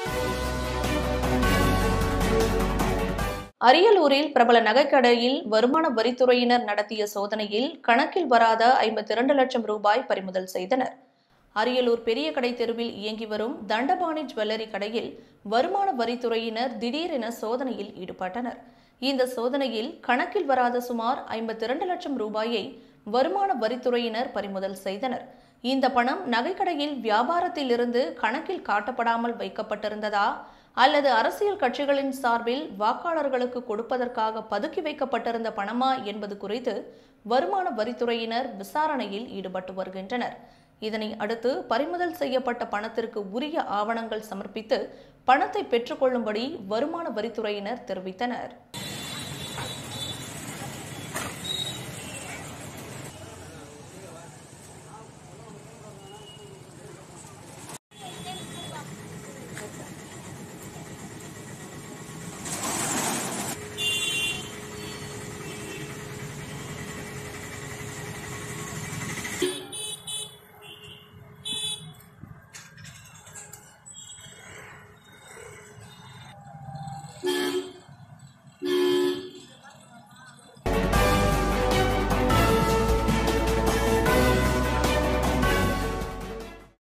அரியலூரில் பிரபல நகைக்கடையில் வருமான வரித்துறையினர் நடத்திய சோதனையில் கணக்கில் வராத ஐம்பத்தி இரண்டு லட்சம் ரூபாய் பறிமுதல் செய்தனர் அரியலூர் பெரிய கடை தெருவில் இயங்கி வரும் தண்டபாணி ஜுவல்லரி கடையில் வருமான வரித்துறையினர் திடீரென சோதனையில் ஈடுபட்டனர் இந்த சோதனையில் கணக்கில் வராத சுமார் ஐம்பத்தி இரண்டு லட்சம் ரூபாயை வருமான வரித்துறையினர் பறிமுதல் செய்தனர் இந்த பணம் நகைக்கடையில் வியாபாரத்திலிருந்து கணக்கில் காட்டப்படாமல் வைக்கப்பட்டிருந்ததா அல்லது அரசியல் கட்சிகளின் சார்பில் வாக்காளர்களுக்கு கொடுப்பதற்காக பதுக்கி வைக்கப்பட்டிருந்த பணமா என்பது குறித்து வருமான வரித்துறையினர் விசாரணையில் ஈடுபட்டு வருகின்றனர் இதனை அடுத்து பறிமுதல் செய்யப்பட்ட பணத்திற்கு உரிய ஆவணங்கள் சமர்ப்பித்து பணத்தை பெற்றுக்கொள்ளும்படி வருமான வரித்துறையினர் தெரிவித்தனர்